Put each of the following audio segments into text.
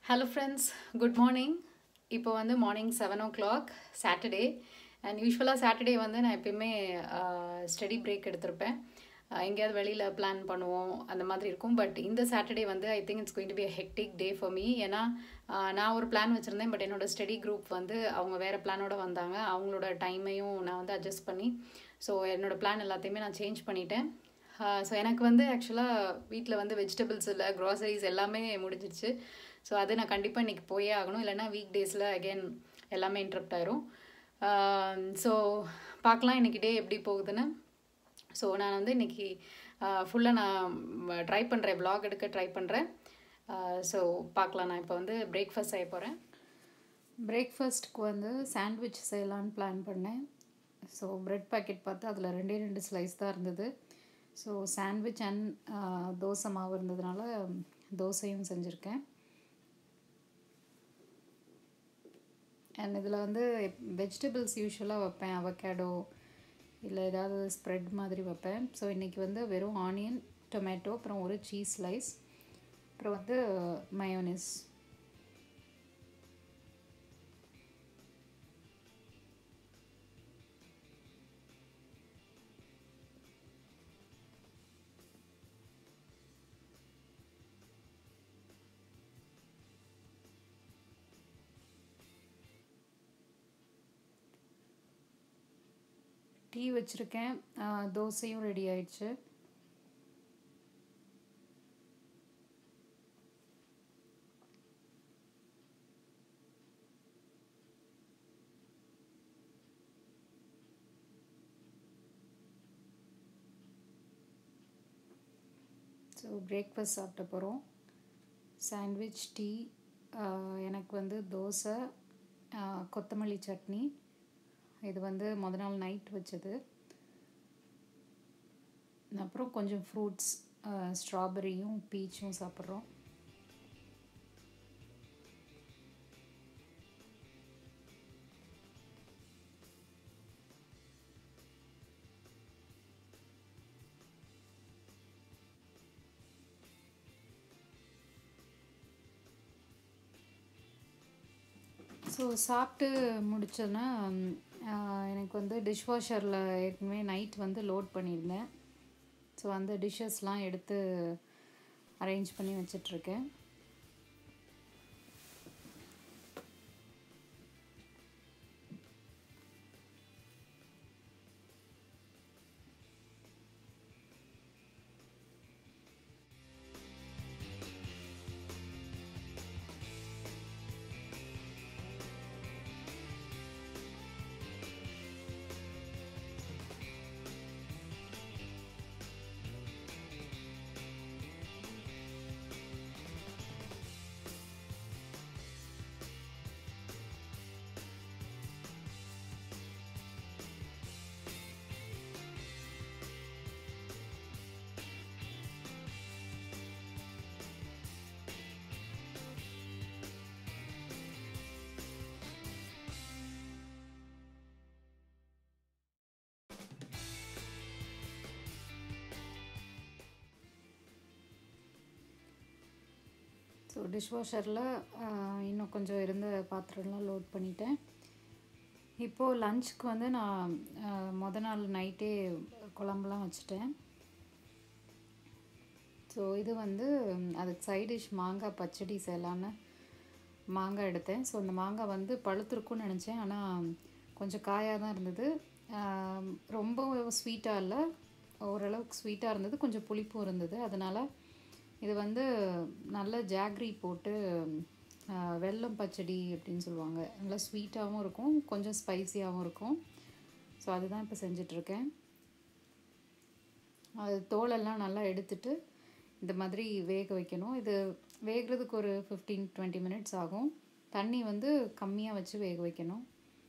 hello friends good morning இப்போ வந்து morning seven o'clock Saturday and யூஸ்வலாக Saturday வந்து நான் எப்பயுமே ஸ்டடி பிரேக் எடுத்திருப்பேன் அஹ் எங்கேயாவது வெளியில் பிளான் பண்ணுவோம் அந்த மாதிரி இருக்கும் பட் இந்த சாட்டர்டே வந்து I think it's going to be a hectic day for me ஏன்னா அஹ் நான் ஒரு பிளான் வச்சுருந்தேன் பட் என்னோட ஸ்டடி குரூப் வந்து அவங்க வேறு பிளானோட வந்தாங்க அவங்களோட டைமையும் நான் வந்து அட்ஜஸ்ட் பண்ணி ஸோ என்னோட பிளான் எல்லாத்தையுமே நான் சேஞ்ச் பண்ணிட்டேன் ஸோ எனக்கு வந்து ஆக்சுவலாக வீட்டில் வந்து வெஜிடபிள்ஸ் இல்லை க்ராசரிஸ் எல்லாமே முடிஞ்சிருச்சு ஸோ அது நான் கண்டிப்பாக இன்றைக்கி போயே ஆகணும் இல்லைன்னா வீக் டேஸில் அகெயின் எல்லாமே இன்ட்ரப்ட் ஆயிரும் ஸோ பார்க்கலாம் இன்றைக்கி டே எப்படி போகுதுன்னு ஸோ நான் வந்து இன்றைக்கி ஃபுல்லாக நான் ட்ரை பண்ணுறேன் vlog எடுக்க ட்ரை பண்ணுறேன் ஸோ பார்க்கலாம் நான் இப்போ வந்து பிரேக்ஃபாஸ்ட் செய்ய போகிறேன் பிரேக்ஃபாஸ்ட்டுக்கு வந்து சாண்ட்விச் செய்யலான்னு பிளான் பண்ணேன் ஸோ ப்ரெட் பாக்கெட் பார்த்து அதில் ரெண்டே ரெண்டு ஸ்லைஸ் தான் இருந்தது ஸோ சாண்ட்விச் அண்ட் தோசை மாவு இருந்ததுனால தோசையும் செஞ்சுருக்கேன் அண்ட் இதில் வந்து வெஜிடபிள்ஸ் யூஸ்வலாக வைப்பேன் அவகேடோ இல்லை ஏதாவது ஸ்ப்ரெட் மாதிரி வைப்பேன் ஸோ இன்றைக்கி வந்து வெறும் ஆனியன் டொமேட்டோ அப்புறம் ஒரு சீஸ் ஸ்லைஸ் அப்புறம் வந்து மயோனிஸ் டீ வச்சுருக்கேன் தோசையும் ரெடி ஆயிடுச்சு ஸோ பிரேக்ஃபாஸ்ட் சாப்பிட்ட போகிறோம் சாண்ட்விச் டீ எனக்கு வந்து தோசை கொத்தமல்லி சட்னி இது வந்து முத நாள் நைட் வச்சது அப்புறம் கொஞ்சம் ஃப்ரூட்ஸ் ஸ்ட்ராபெரியும் பீச்சும் சாப்பிட்றோம் ஸோ சாப்பிட்டு முடிச்சோன்னா எனக்கு வந்து டிஷ்வாஷரில் ஏற்கனவே நைட் வந்து லோட் பண்ணியிருந்தேன் ஸோ அந்த டிஷ்ஷஸ்லாம் எடுத்து அரேஞ்ச் பண்ணி வச்சிட்ருக்கேன் ஸோ டிஷ்வாஷரில் இன்னும் கொஞ்சம் இருந்த பாத்திரம்லாம் லோட் பண்ணிட்டேன் இப்போது லஞ்சுக்கு வந்து நான் மொதல் நாள் நைட்டே குழம்புலாம் வச்சுட்டேன் ஸோ இது வந்து அதுக்கு சைட் டிஷ் மாங்காய் பச்சடி செய்யலான்னு மாங்காய் எடுத்தேன் ஸோ அந்த மாங்காய் வந்து பழுத்திருக்குன்னு நினச்சேன் ஆனால் கொஞ்சம் காயாக தான் இருந்தது ரொம்ப ஸ்வீட்டாக இல்லை ஓரளவுக்கு ஸ்வீட்டாக இருந்தது கொஞ்சம் புளிப்பும் இருந்தது அதனால் இது வந்து நல்ல ஜாக்ரி போட்டு வெல்லம் பச்சடி அப்படின்னு சொல்லுவாங்க நல்லா ஸ்வீட்டாகவும் இருக்கும் கொஞ்சம் ஸ்பைஸியாகவும் இருக்கும் ஸோ அதுதான் இப்போ செஞ்சிட்ருக்கேன் அது தோலெல்லாம் நல்லா எடுத்துட்டு இந்த மாதிரி வேக வைக்கணும் இது வேகிறதுக்கு ஒரு ஃபிஃப்டீன் டுவெண்ட்டி மினிட்ஸ் ஆகும் தண்ணி வந்து கம்மியாக வச்சு வேக வைக்கணும்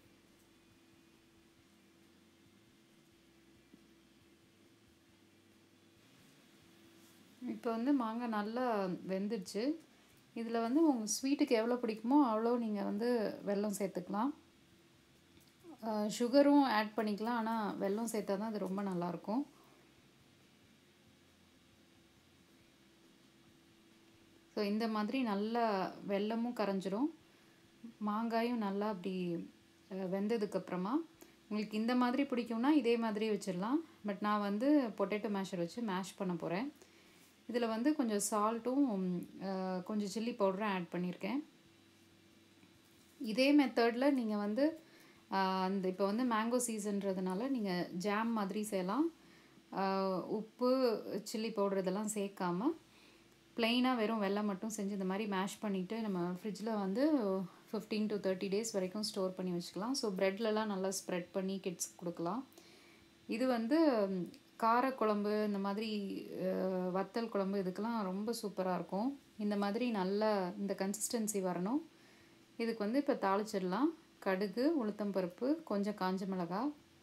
இப்போ வந்து மாங்காய் நல்லா வெந்துடுச்சு இதில் வந்து உங்கள் ஸ்வீட்டுக்கு எவ்வளோ பிடிக்குமோ அவ்வளோ நீங்கள் வந்து வெல்லம் சேர்த்துக்கலாம் சுகரும் ஆட் பண்ணிக்கலாம் ஆனால் வெல்லம் சேர்த்தா தான் அது ரொம்ப நல்லாயிருக்கும் ஸோ ஸோ இந்த மாதிரி நல்லா வெல்லமும் கரைஞ்சிரும் மாங்காயும் நல்லா அப்படி வெந்ததுக்கப்புறமா உங்களுக்கு இந்த மாதிரி பிடிக்கும்னா இதே மாதிரி வச்சிடலாம் பட் நான் வந்து பொட்டேட்டோ மேஷர் வச்சு மேஷ் பண்ண போகிறேன் இதில் வந்து கொஞ்சம் சால்ட்டும் கொஞ்சம் சில்லி பவுடரும் ஆட் பண்ணியிருக்கேன் இதே மெத்தடில் நீங்கள் வந்து அந்த இப்போ வந்து மேங்கோ சீசன்றதுனால நீங்கள் ஜாம் மாதிரி செய்யலாம் உப்பு சில்லி பவுடர் இதெல்லாம் சேர்க்காம ப்ளெயினாக வெறும் வெள்ளம் மட்டும் செஞ்சு இந்த மாதிரி மேஷ் பண்ணிவிட்டு நம்ம ஃப்ரிட்ஜில் வந்து ஃபிஃப்டீன் டு தேர்ட்டி டேஸ் வரைக்கும் ஸ்டோர் பண்ணி வச்சுக்கலாம் ஸோ ப்ரெட்லலாம் நல்லா ஸ்ப்ரெட் பண்ணி கிட்ஸ்க்கு கொடுக்கலாம் இது வந்து காரக்குழம்பு இந்த மாதிரி வத்தல் குழம்பு இதுக்கெல்லாம் ரொம்ப சூப்பராக இருக்கும் இந்த மாதிரி நல்லா இந்த கன்சிஸ்டன்சி வரணும் இதுக்கு வந்து இப்போ தாளிச்சிடலாம் கடுகு உளுத்தம்பருப்பு கொஞ்சம் காஞ்ச மிளகா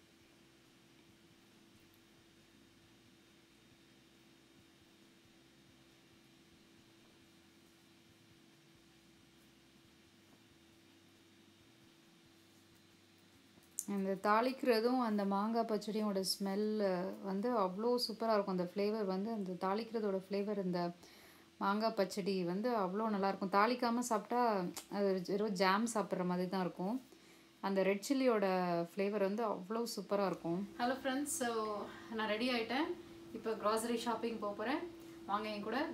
அந்த தாளிக்கிறதும் அந்த மாங்காய் பச்சடியோட ஸ்மெல் வந்து அவ்வளோ சூப்பராக இருக்கும் அந்த ஃப்ளேவர் வந்து அந்த தாளிக்கிறதோட ஃப்ளேவர் இந்த மாங்காய் பச்சடி வந்து அவ்வளோ நல்லாயிருக்கும் தாளிக்காமல் சாப்பிட்டா அது வெறும் ஜாம் சாப்பிட்ற மாதிரி தான் இருக்கும் அந்த ரெட் சில்லியோட ஃப்ளேவர் வந்து அவ்வளோ சூப்பராக இருக்கும் ஹலோ ஃப்ரெண்ட்ஸ் ஸோ நான் ரெடி ஆகிட்டேன் இப்போ க்ராசரி ஷாப்பிங் போக போகிறேன் வாங்க என் கூட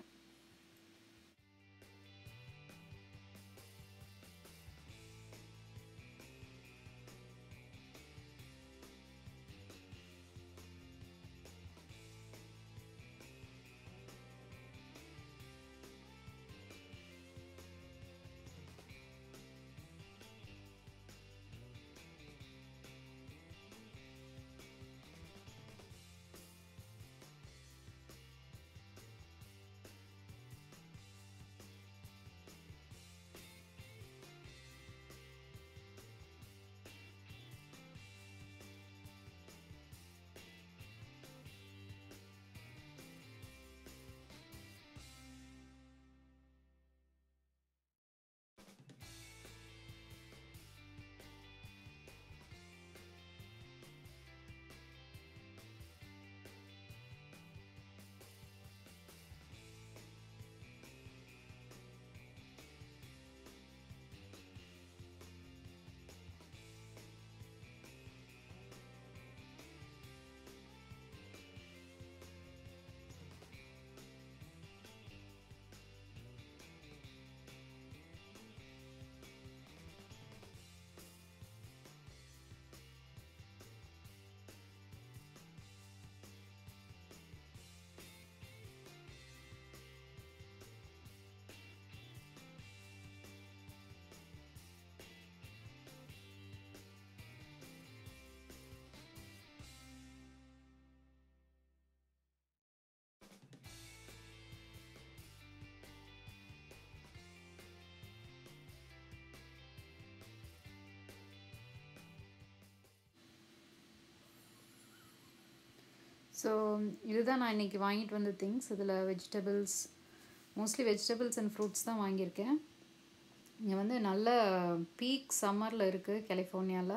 ஸோ இதுதான் நான் இன்றைக்கி வாங்கிட்டு வந்த திங்ஸ் இதில் vegetables mostly vegetables and fruits தான் வாங்கியிருக்கேன் இங்கே வந்து நல்ல பீக் சம்மரில் இருக்குது கலிஃபோர்னியாவில்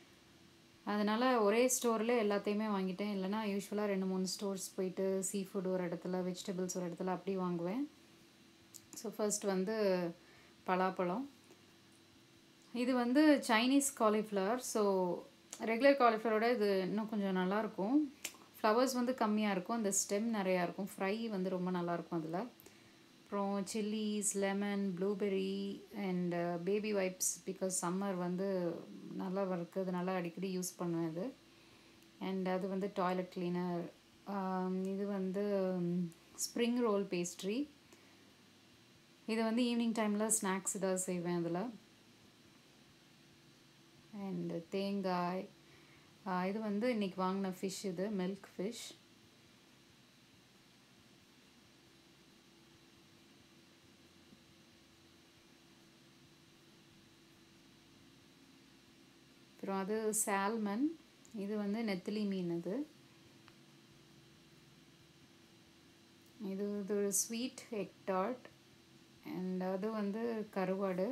அதனால் ஒரே ஸ்டோரில் எல்லாத்தையுமே வாங்கிட்டேன் இல்லைனா யூஸ்வலாக ரெண்டு மூணு ஸ்டோர்ஸ் போயிட்டு சீ ஃபுட் ஒரு இடத்துல வெஜிடபிள்ஸ் ஒரு இடத்துல அப்படி வாங்குவேன் ஸோ ஃபர்ஸ்ட் வந்து பலாப்பழம் இது வந்து சைனீஸ் காலிஃப்ளவர் ஸோ ரெகுலர் காலிஃப்ளவரோட இது இன்னும் கொஞ்சம் நல்லாயிருக்கும் ஃப்ளவர்ஸ் வந்து கம்மியாக இருக்கும் அந்த ஸ்டெம் நிறையா இருக்கும் ஃப்ரை வந்து ரொம்ப நல்லாயிருக்கும் அதில் அப்புறம் chillies lemon blueberry and baby wipes because summer வந்து நல்லா இருக்கிறதுனால அடிக்கடி யூஸ் பண்ணுவேன் இது அண்ட் அது வந்து டாய்லெட் கிளீனர் இது வந்து ஸ்ப்ரிங் ரோல் பேஸ்ட்ரி இது வந்து ஈவினிங் டைமில் ஸ்நாக்ஸ் ஏதாவது செய்வேன் அதில் அண்ட் தேங்காய் இது வந்து இன்றைக்கி வாங்கின ஃபிஷ் இது மில்க் ஃபிஷ் அப்புறம் அது சால்மன் இது வந்து நெத்திலி மீன் இது இது இது ஒரு ஸ்வீட் எக் டாட் அண்ட் அது வந்து கருவாடு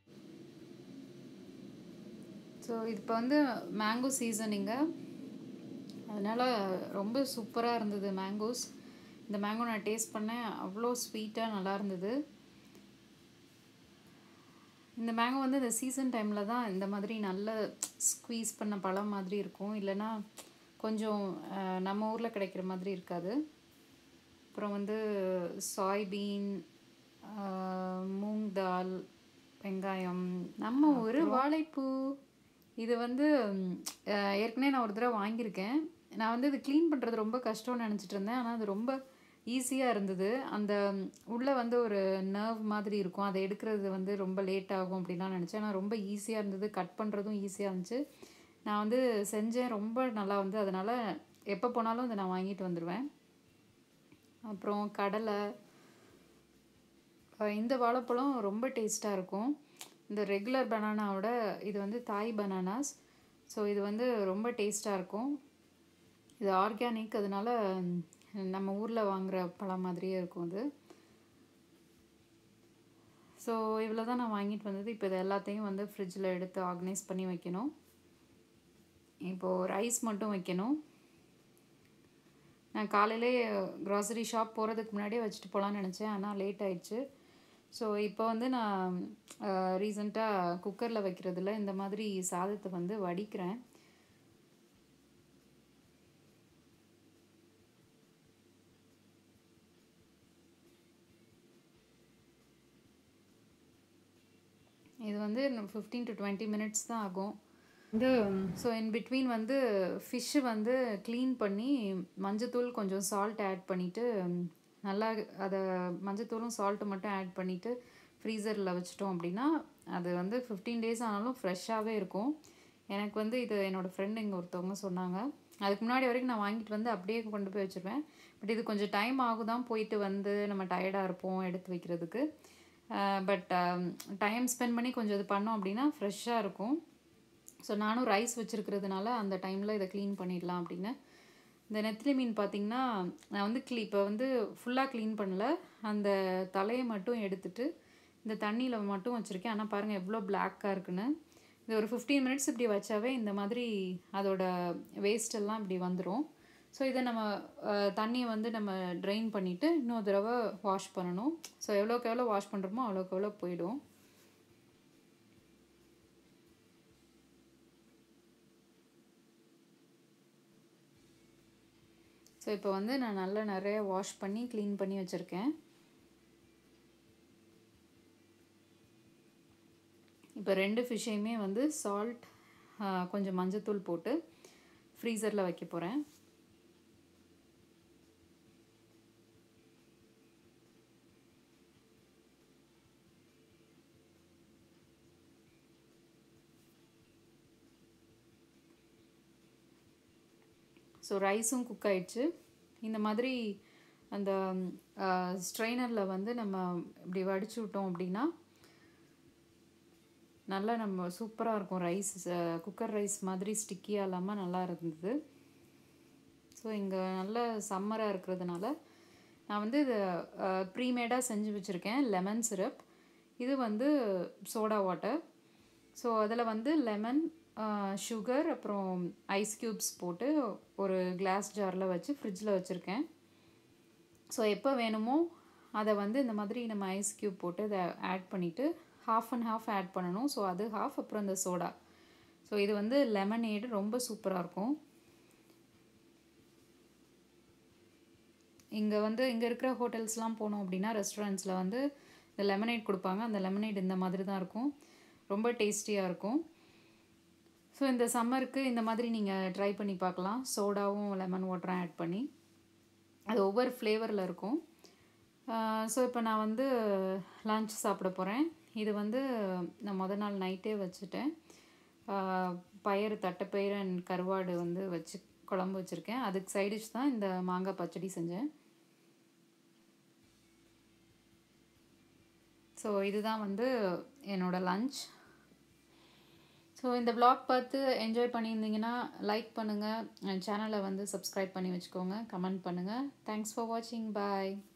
ஸோ இப்போ வந்து மேங்கோ சீசனிங்க அதனால் ரொம்ப சூப்பராக இருந்தது மேங்கோஸ் இந்த மேங்கோ நான் டேஸ்ட் பண்ணேன் அவ்வளோ ஸ்வீட்டாக நல்லா இருந்தது இந்த மேங்கோ வந்து இந்த சீசன் டைமில் தான் இந்த மாதிரி நல்ல ஸ்குவீஸ் பண்ண பழம் மாதிரி இருக்கும் இல்லைன்னா கொஞ்சம் அஹ், நம்ம ஊரில் கிடைக்கிற மாதிரி இருக்காது அப்புறம் வந்து சாய்பீன் மூங் தால் வெங்காயம் நம்ம ஒரு வாழைப்பூ இது வந்து ம், அஹ், ஏற்கனவே நான் ஒரு தடவை வாங்கியிருக்கேன் நான் வந்து இது க்ளீன் பண்ணுறது ரொம்ப கஷ்டம்னு நினச்சிட்டு இருந்தேன் ஆனால் அது ரொம்ப ஈஸியாக இருந்தது அந்த ம், உள்ள வந்து ஒரு நர்வ் மாதிரி இருக்கும் அதை எடுக்கிறது வந்து ரொம்ப லேட் ஆகும் அப்படின்லாம் நினச்சேன் ஆனால் ரொம்ப ஈஸியாக இருந்தது கட் பண்ணுறதும் ஈஸியாக இருந்துச்சு நான் வந்து செஞ்சேன் ரொம்ப நல்லா வந்து அதனால் எப்போ போனாலும் அதை நான் வாங்கிட்டு வந்துடுவேன் அப்புறம் கடலை அஹ் இந்த வாழைப்பழம் ரொம்ப டேஸ்ட்டாக இருக்கும் இந்த ரெகுலர் பனானாவோட இது வந்து தாய் பனானாஸ் ஸோ இது வந்து ரொம்ப டேஸ்ட்டாக இருக்கும் இது ஆர்கானிக் அதனால ம், நம்ம ஊரில் வாங்குற பழம் மாதிரியே இருக்கும் இது ஸோ இவ்வளோ தான் நான் வாங்கிட்டு வந்தது இப்போ இது எல்லாத்தையும் வந்து ஃப்ரிட்ஜில் எடுத்து ஆர்கனைஸ் பண்ணி வைக்கணும் இப்போது ரைஸ் மட்டும் வைக்கணும் நான் காலையிலே க்ராசரி ஷாப் போகிறதுக்கு முன்னாடியே வச்சுட்டு போகலான்னு நினச்சேன் ஆனால் லேட் ஆயிடுச்சு ஸோ இப்போ வந்து நான் ரீசண்டாக குக்கரில் வைக்கிறதுல இந்த மாதிரி சாதத்தை வந்து வடிக்கிறேன் இது வந்து ஃபிஃப்டீன் டு டுவெண்ட்டி மினிட்ஸ் தான் ஆகும் வந்து ஸோ இன் பிட்வீன் வந்து ஃபிஷ்ஷு வந்து க்ளீன் பண்ணி மஞ்சத்தூள் கொஞ்சம் சால்ட் ஆட் பண்ணிவிட்டு நல்லா அதை மஞ்சத்தூளும் சால்ட்டு மட்டும் ஆட் பண்ணிவிட்டு ஃப்ரீசரில் வச்சிட்டோம் அப்படின்னா அது வந்து ஃபிஃப்டீன் டேஸ் ஆனாலும் ஃப்ரெஷ்ஷாகவே இருக்கும் எனக்கு வந்து இது என்னோடய ஃப்ரெண்டு இங்கே ஒருத்தவங்க சொன்னாங்க அதுக்கு முன்னாடி வரைக்கும் நான் வாங்கிட்டு வந்து அப்படியே கொண்டு போய் வச்சுருவேன் பட் இது கொஞ்சம் டைம் ஆகுதான் போயிட்டு வந்து நம்ம டயர்டாக இருப்போம் எடுத்து வைக்கிறதுக்கு பட் டைம் ஸ்பெண்ட் பண்ணி கொஞ்சம் இது பண்ணோம் அப்படின்னா ஃப்ரெஷ்ஷாக இருக்கும் ஸோ நானும் ரைஸ் வச்சுருக்கிறதுனால அந்த டைமில் இதை க்ளீன் பண்ணிடலாம் அப்படின்னு இந்த நெத்திலி மீன் பார்த்திங்கன்னா நான் வந்து க்ளீ இப்போ வந்து ஃபுல்லாக க்ளீன் பண்ணல அந்த தலையை மட்டும் எடுத்துட்டு இந்த தண்ணியில் மட்டும் வச்சுருக்கேன் ஆனால் பாருங்கள் எவ்வளோ பிளாக்காக இருக்குன்னு இது ஒரு ஃபிஃப்டீன் மினிட்ஸ் இப்படி வச்சாவே இந்த மாதிரி அதோட வேஸ்ட் எல்லாம் இப்படி வந்துடும் ஸோ இதை நம்ம அஹ், தண்ணியை வந்து நம்ம ட்ரெயின் பண்ணிவிட்டு இன்னொரு தடவை வாஷ் பண்ணணும் ஸோ எவ்வளோக்கு எவ்வளோ வாஷ் பண்ணுறோமோ அவ்வளோக்கு எவ்வளோ போயிடும் ஸோ இப்போ வந்து நான் நல்லா நிறைய வாஷ் பண்ணி க்ளீன் பண்ணி வச்சுருக்கேன் இப்போ ரெண்டு ஃபிஷ்ஷையுமே வந்து சால்ட் கொஞ்சம் மஞ்சத்தூள் போட்டு ஃப்ரீசரில் வைக்க போகிறேன் ஸோ ரைஸும் குக் ஆயிடுச்சு இந்த மாதிரி அந்த ஸ்ட்ரெயினரில் வந்து நம்ம இப்படி வடிச்சு விட்டோம் அப்படின்னா நல்லா நம்ம சூப்பராக இருக்கும் ரைஸ் குக்கர் ரைஸ் மாதிரி ஸ்டிக்கியாக இல்லாமல் நல்லா இருந்தது ஸோ இங்கே நல்ல சம்மராக இருக்கிறதுனால நான் வந்து இது ப்ரீமேடாக செஞ்சு வச்சுருக்கேன் லெமன் சிரப் இது வந்து சோடா வாட்டர் ஸோ அதில் வந்து லெமன் சுகர் அப்புறம் ஐஸ் க்யூப்ஸ் போட்டு ஒரு கிளாஸ் ஜாரில் வச்சு ஃப்ரிட்ஜில் வச்சுருக்கேன் ஸோ எப்போ வேணுமோ அதை வந்து இந்த மாதிரி நம்ம ஐஸ் க்யூப் போட்டு அதை ஆட் பண்ணிவிட்டு ஹாஃப் அண்ட் ஹாஃப் ஆட் பண்ணணும் ஸோ அது ஹாஃப் அப்புறம் இந்த சோடா ஸோ இது வந்து லெமனேடு ரொம்ப சூப்பராக இருக்கும் இங்கே வந்து இங்கே இருக்கிற ஹோட்டல்ஸ்லாம் போனோம் அப்படின்னா ரெஸ்டாரண்ட்ஸில் வந்து இந்த லெமனேட் கொடுப்பாங்க அந்த லெமனேட் இந்த மாதிரி தான் இருக்கும் ரொம்ப டேஸ்டியாக இருக்கும் ஸோ இந்த சம்மருக்கு இந்த மாதிரி நீங்கள் ட்ரை பண்ணி பார்க்கலாம் சோடாவும் லெமன் வாட்டரும் ஆட் பண்ணி அது ஒவ்வொரு ஃப்ளேவரில் இருக்கும் ஸோ இப்போ நான் வந்து லன்ச் சாப்பிட போகிறேன் இது வந்து நான் முத நாள் நைட்டே வச்சுட்டேன் பயிறு தட்டைப்பயிறு அண்ட் கருவாடு வந்து வச்சு குழம்பு வச்சுருக்கேன் அதுக்கு சைடிஷ் தான் இந்த மாங்காய் பச்சடி செஞ்சேன் ஸோ இதுதான் வந்து என்னோடய லன்ச் ஸோ இந்த vlog பார்த்து என்ஜாய் பண்ணியிருந்தீங்கன்னா லைக் பண்ணுங்கள் சேனலை வந்து சப்ஸ்கிரைப் பண்ணி வச்சுக்கோங்க கமெண்ட் பண்ணுங்கள் தேங்க்ஸ் ஃபார் வாட்சிங் பாய்